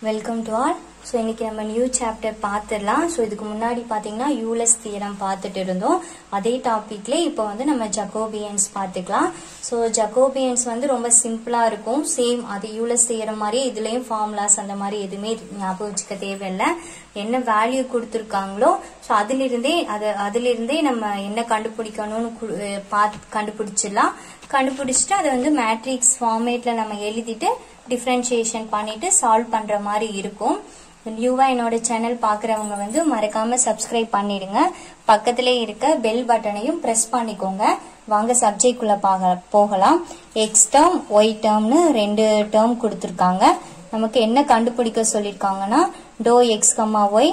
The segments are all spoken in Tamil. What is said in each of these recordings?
வெல்கம் டு ஆல் ஸோ இன்னைக்கு நம்ம நியூ சாப்டர் பார்த்துடலாம் ஸோ இதுக்கு முன்னாடி பார்த்தீங்கன்னா யூலஸ் தியரம் பார்த்துட்டு இருந்தோம் அதே டாபிக்ல இப்போ வந்து நம்ம ஜக்கோபியன்ஸ் பார்த்துக்கலாம் ஸோ ஜக்கோபியன்ஸ் வந்து ரொம்ப சிம்பிளாக இருக்கும் சேம் அது யூலஸ் தியரம் மாதிரி இதுலேயும் ஃபார்முலாஸ் அந்த மாதிரி எதுவுமே ஞாபகம் வச்சுக்க தேவையில்லை என்ன வேல்யூ கொடுத்துருக்காங்களோ ஸோ அதிலிருந்தே அது அதிலிருந்தே நம்ம என்ன கண்டுபிடிக்கணும்னு கு- அஹ் பார்த்து கண்டுபிடிச்சிடலாம் கண்டுபிடிச்சிட்டு அதை வந்து மேட்ரிக்ஸ் ஃபார்மேட்ல நம்ம எழுதிட்டு டிஃப்ரென்ஷியேஷன் பண்ணிட்டு சால்வ் பண்ற மாதிரி இருக்கும் நியூவா என்னோட சேனல் பாக்குறவங்க வந்து மறக்காம சப்ஸ்கிரைப் பண்ணிடுங்க பக்கத்திலே இருக்க பெல் பட்டனையும் பிரஸ் பண்ணிக்கோங்க வாங்க சப்ஜெக்ட் குள்ள பாக- போகலாம் எக்ஸ் டேர்ம் ஒய் டேர்ம்னு ரெண்டு டேர்ம் கொடுத்துருக்காங்க நமக்கு என்ன கண்டுபிடிக்க சொல்லியிருக்காங்கன்னா dow x comma y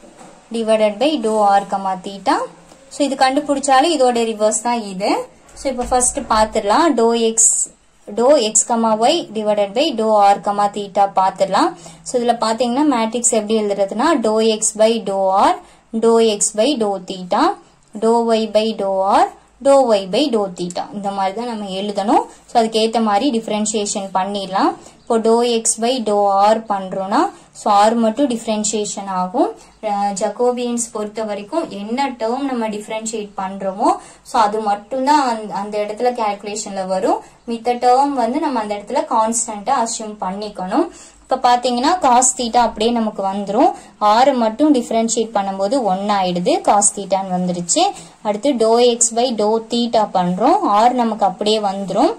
divided by dow r comma theta so இது கண்டுபிடிச்சாலும் இதோட ரிவர்ஸ் தான் இது ஸோ இப்போ ஃபர்ஸ்ட் பார்த்துடலாம் dow x dow x comma y divided by dow r comma theta பார்த்துடலாம் ஸோ இதில் பார்த்தீங்கன்னா மேட்ரிக்ஸ் எப்படி எழுதுறதுன்னா dow x by dow r dow x by dow theta dow y by dow r dow y by dow theta இந்த மாதிரி தான் நம்ம எழுதணும் ஸோ அதுக்கு ஏற்ற மாதிரி டிஃப்ரென்ஷியேஷன் பண்ணிடலாம் இப்போ dow x by dow r பண்றோம்னா ஸோ ஆர் மட்டும் டிஃப்ரென்ஷியேஷன் ஆகும் ஜக்கோபியன்ஸ் பொறுத்த வரைக்கும் என்ன டேர்ம் நம்ம டிஃப்ரென்ஷியேட் பண்றோமோ ஸோ அது மட்டும்தான் அந்த- அந்த இடத்துல கேல்குலேஷன்ல வரும் மித்த டேர்ம் வந்து நம்ம அந்த இடத்துல கான்ஸ்டன்டா அசியூம் பண்ணிக்கணும் இப்ப பாத்தீங்கன்னா காஸ் தீட்டா அப்படியே நமக்கு வந்துரும் ஆறு மட்டும் டிஃபரன்ஷியேட் பண்ணும்போது ஒன் ஆயிடுது காஸ் தீட்டான்னு வந்துருச்சு அடுத்து dow x by dow theta பண்றோம் ஆர் நமக்கு அப்படியே வந்துரும்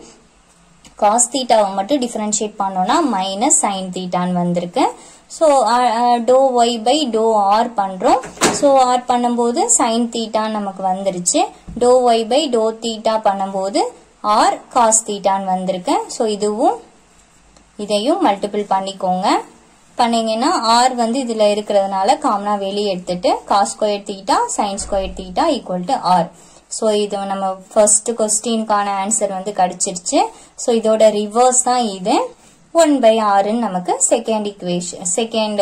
காஸ் தீட்டாவை மட்டும் டிஃபரன்ஷியேட் பண்ணோம்னா மைனஸ் சைன் தீட்டான்னு வந்திருக்கு so dow y by dow r பண்றோம் ஸோ ஆர் பண்ணும்போது சைன் தீட்டான்னு நமக்கு வந்துருச்சு dow y by dow theta பண்ணும்போது ஆர் காஸ் தீட்டான்னு வந்திருக்கு ஸோ இதுவும் இதையும் மல்டிபிள் பண்ணிக்கோங்க பண்ணீங்கன்னா ஆர் வந்து இதுல இருக்கிறதுனால காமனா வெளியே எடுத்துட்டு cos square theta sine square theta equal to r so இது நம்ம ஃபர்ஸ்ட் கொஸ்டினுக்கான ஆன்சர் வந்து கிடைச்சிருச்சு ஸோ இதோட ரிவர்ஸ் தான் இது ஒன் பை ஆறுன்னு நமக்கு செகண்ட் இக்குவேஷன் செகண்ட்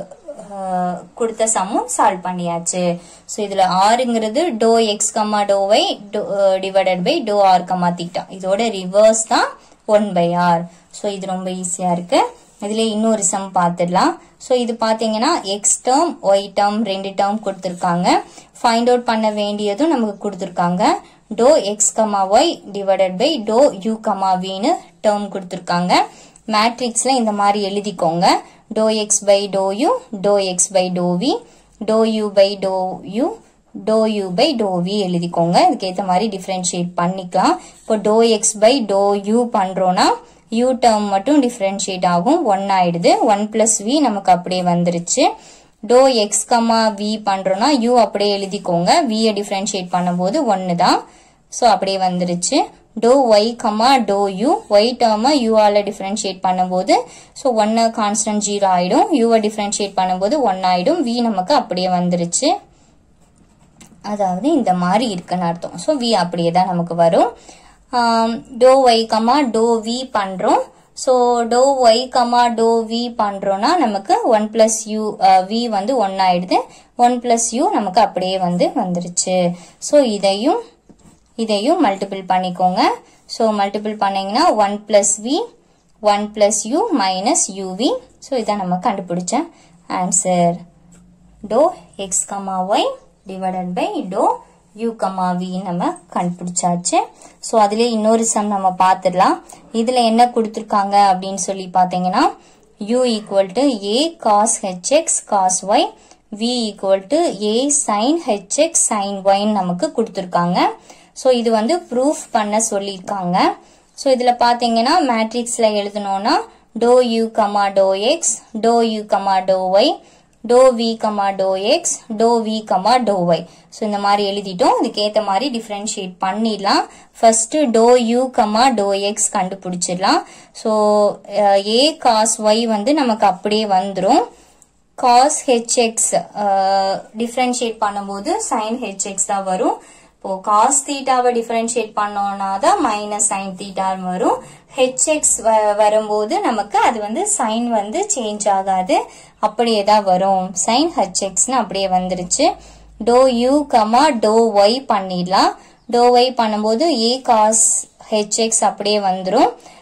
கொடுத்த சம்மும் சால்வ் பண்ணியாச்சு ஸோ இதுல ஆறுங்கிறது dow x comma dow y divided by dow r comma theta இதோட ரிவர்ஸ் தான் ஒன் பை ஆர் ஸோ இது ரொம்ப ஈஸியா இருக்கு இதுல இன்னொரு சம் பார்த்துடலாம் ஸோ இது பாத்தீங்கன்னா எக்ஸ் டேர்ம் ஒய் டேர்ம் ரெண்டு டேர்ம் கொடுத்துருக்காங்க ஃபைண்ட் அவுட் பண்ண வேண்டியதும் நமக்கு கொடுத்துருக்காங்க dow x comma y divided by dow u comma வின்னு டேர்ம் கொடுத்துருக்காங்க மேட்ரிக்ஸ்ல இந்த மாதிரி எழுதிக்கோங்க dow x by dow u dow x by dow v dow u by dow u dow u by dow v எழுதிக்கோங்க இதுக்கேற்ற மாதிரி டிஃப்ரென்ஷியேட் பண்ணிக்கலாம் இப்போ dow x by dow u பண்றோம்னா யூ டேர்ம் மட்டும் டிஃப்ரென்ஷியேட் ஆகும் ஒன் ஆயிடுது ஒன் பிளஸ் வி நமக்கு அப்படியே வந்துருச்சு டோ எக்ஸ் கமா வி பண்றோம்னா யூ அப்படியே எழுதிக்கோங்க வியை டிஃப்ரென்ஷியேட் பண்ணும்போது ஒன்னு தான் ஸோ அப்படியே வந்துருச்சு dow y comma dow u y டேர்மை யூவால டிஃப்ரென்ஷியேட் பண்ணும்போது ஸோ ஒன்னு கான்ஸ்டன்ட் ஜீரோ ஆயிடும் யூவை டிஃப்ரென்ஷியேட் பண்ணும்போது ஒன் ஆயிடும் வி நமக்கு அப்படியே வந்துருச்சு அதாவது இந்த மாதிரி இருக்குன்னு அர்த்தம் ஸோ வி அப்படியே தான் நமக்கு வரும் dow y comma dow v பண்றோம் so dow y comma dow v பண்றோம்னா நமக்கு ஒன் பிளஸ் யூ வி வந்து ஒன் ஆயிடுது ஒன் பிளஸ் யூ நமக்கு அப்படியே வந்து வந்துருச்சு ஸோ இதையும் இதையும் மல்டிபிள் பண்ணிக்கோங்க ஸோ மல்டிபிள் பண்ணீங்கன்னா one plus v one plus u minus u v so இதான் நம்ம கண்டுபிடிச்ச answer dow x comma y divided by dow u comma v நம்ம கண்டுபிடிச்சாச்சு ஸோ அதுல இன்னொரு சம் நம்ம பார்த்துடலாம் இதுல என்ன கொடுத்துருக்காங்க அப்படின்னு சொல்லி பார்த்தீங்கன்னா u equal to a cos h x cos y v equal to a sine h x sine ஒய்ன்னு நமக்கு கொடுத்துருக்காங்க ஸோ இது வந்து ப்ரூஃப் பண்ண சொல்லியிருக்காங்க ஸோ இதுல பாத்தீங்கன்னா மேட்ரிக்ஸ்ல எழுதணும்னா dow u comma dow x dow u comma dow y dow v comma dow x dow v comma dow y so இந்த மாதிரி எழுதிட்டோம் இதுக்கேற்ற மாதிரி டிஃப்ரென்ஷியேட் பண்ணிடலாம் first dow u comma dow x கண்டுபிடிச்சிடலாம் ஸோ ஏ காஸ் ஒய் வந்து நமக்கு அப்படியே வந்துடும் காஸ் ஹெச்எக்ஸ் டிஃப்ரென்ஷியேட் பண்ணும்போது சைன் ஹெச்எக்ஸ் தான் வரும் இப்போ காஸ் தீட்டாவை டிஃபரன்ஷியேட் பண்ணோம்னா தான் மைனஸ் சைன் தீட்டா வரும் ஹெச்எக்ஸ் வரும்போது நமக்கு அது வந்து சைன் வந்து சேஞ்ச் ஆகாது அப்படியே தான் வரும் சைன் ஹெச்எக்ஸ்னு அப்படியே வந்துருச்சு dow u comma dow y பண்ணிடலாம் டோ ஒய் பண்ணும்போது ஏ காஸ் ஹெச்எக்ஸ் அப்படியே வந்துரும்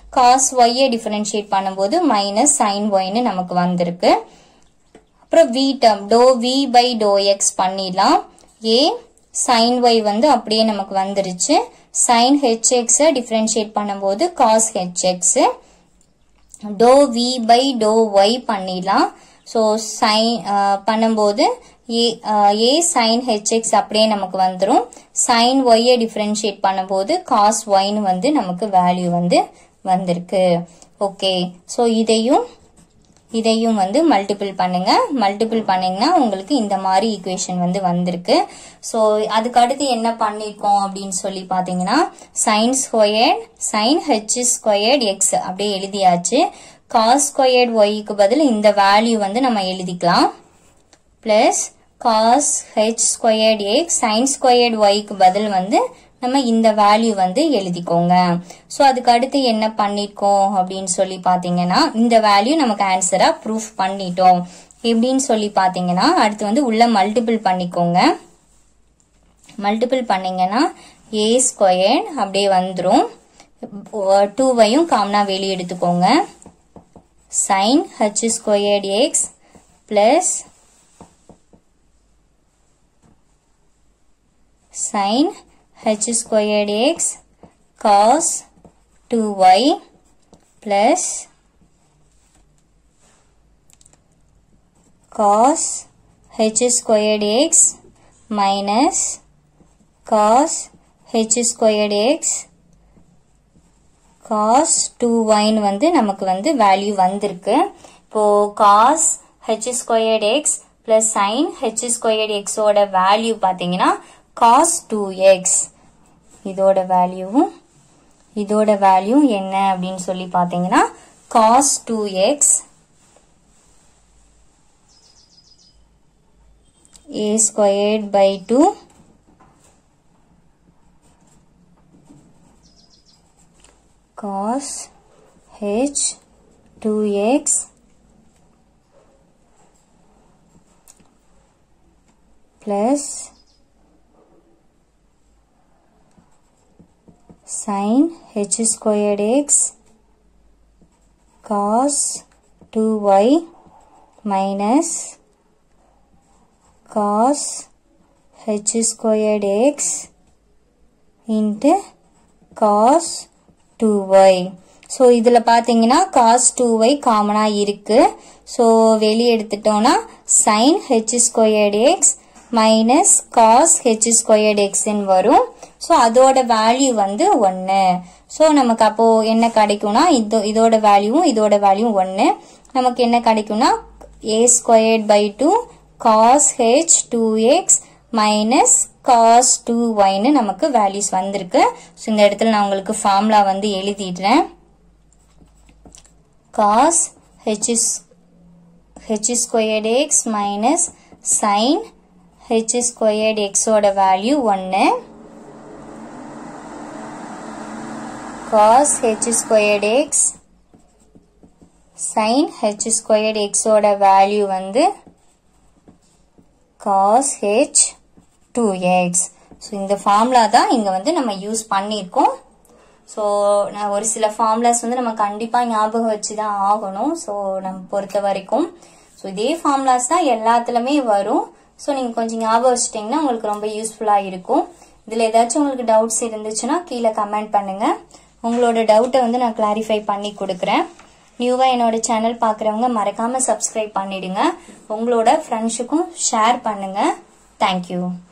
காஸ் ஒய்யை டிஃபரன்ஷியேட் பண்ணும்போது மைனஸ் சைன் ஒய்னு நமக்கு வந்திருக்கு அப்புறம் v term dow v by dow x பண்ணிடலாம் ஏ சைன் ஒய் வந்து அப்படியே நமக்கு வந்துருச்சு சைன் ஹெச்எக்ஸை டிஃபரன்ஷியேட் பண்ணும்போது cos h x dow v by dow y பண்ணிடலாம் ஸோ சைன் பண்ணும்போது ஏ ஏ சைன் ஹெச்எக்ஸ் அப்படியே நமக்கு வந்துடும் சைன் ஒய்யை டிஃபரன்ஷியேட் பண்ணும்போது காஸ் ஒய்னு வந்து நமக்கு வேல்யூ வந்து வந்திருக்கு ஓகே ஸோ இதையும் இதையும் வந்து மல்டிபிள் பண்ணுங்க மல்டிபிள் பண்ணீங்கன்னா உங்களுக்கு இந்த மாதிரி ஈக்குவேஷன் வந்து வந்திருக்கு ஸோ அதுக்கு அடுத்து என்ன பண்ணியிருக்கோம் அப்படின்னு சொல்லி பார்த்தீங்கன்னா sine squared sine h squared x அப்படியே எழுதியாச்சு காஸ் ஸ்கொயர்ட் ஒய்க்கு பதில் இந்த வேல்யூ வந்து நம்ம எழுதிக்கலாம் plus cos h squared x sine squared ஒய்க்கு பதில் வந்து நம்ம இந்த வேல்யூ வந்து எழுதிக்கோங்க ஸோ அதுக்கு அடுத்து என்ன பண்ணிருக்கோம் அப்படின்னு சொல்லி பார்த்தீங்கன்னா இந்த வேல்யூ நமக்கு ஆன்சரா ப்ரூஃப் பண்ணிட்டோம் எப்படின்னு சொல்லி பார்த்தீங்கன்னா அடுத்து வந்து உள்ள மல்டிபிள் பண்ணிக்கோங்க மல்டிபிள் பண்ணீங்கன்னா ஏ ஸ்கொயர்ட் அப்படியே வந்துடும் டூவையும் காமனா வெளியே எடுத்துக்கோங்க sine h squared x plus sine h squared x cos 2y plus cos h squared x minus cos h squared x cos 2y வந்து நமக்கு வந்து வேல்யூ வந்திருக்கு இப்போ cos h squared x plus sin h squared x ஓட வேல்யூ பார்த்தீங்கன்னா cos 2x இதோட வேல்யூவும் இதோட வேல்யூ என்ன அப்படின்னு சொல்லி பார்த்தீங்கன்னா cos 2x a squared by 2 cos h 2x plus sin h squared x cos 2y minus cos h squared x into cos 2y so இதில் பார்த்தீங்கன்னா காஸ் டூ ஒய் காமனாக இருக்கு ஸோ வெளியே எடுத்துட்டோம்னா sine h squared x minus cos h squared எக்ஸ்ன்னு வரும் ஸோ அதோட வேல்யூ வந்து ஒன்று ஸோ நமக்கு அப்போ என்ன கிடைக்கும்னா இதோ இதோட வேல்யூவும் இதோட வேல்யூவும் ஒன்று நமக்கு என்ன கிடைக்கும்னா a squared by two cos h two x minus cos two ஒய்னு நமக்கு வேல்யூஸ் வந்திருக்கு ஸோ இந்த இடத்துல நான் உங்களுக்கு ஃபார்முலா வந்து எழுதிடுறேன் cos h h squared x minus sine h squared எக்ஸோட வேல்யூ ஒன்று cos h squared x sin h squared x ஓட வேல்யூ வந்து cos h 2x ஸோ இந்த ஃபார்முலா தான் இங்கே வந்து நம்ம யூஸ் பண்ணியிருக்கோம் ஸோ நான் ஒரு சில ஃபார்முலாஸ் வந்து நம்ம கண்டிப்பாக ஞாபகம் வச்சு தான் ஆகணும் ஸோ நம்ம பொறுத்த வரைக்கும் ஸோ இதே ஃபார்முலாஸ் தான் எல்லாத்துலேயுமே வரும் ஸோ நீங்கள் கொஞ்சம் ஞாபகம் வச்சிட்டிங்கன்னா உங்களுக்கு ரொம்ப யூஸ்ஃபுல்லாக இருக்கும் இதில் ஏதாச்சும் உங்களுக்கு டவுட்ஸ் இருந்துச்சுன்னா கீழே கமெண்ட் பண்ணுங்கள் உங்களோட டவுட்டை வந்து நான் கிளாரிஃபை பண்ணி கொடுக்குறேன் நியூவாக என்னோட சேனல் பார்க்குறவங்க மறக்காமல் சப்ஸ்கிரைப் பண்ணிடுங்க உங்களோட ஃப்ரெண்ட்ஸுக்கும் ஷேர் பண்ணுங்கள் தேங்க்யூ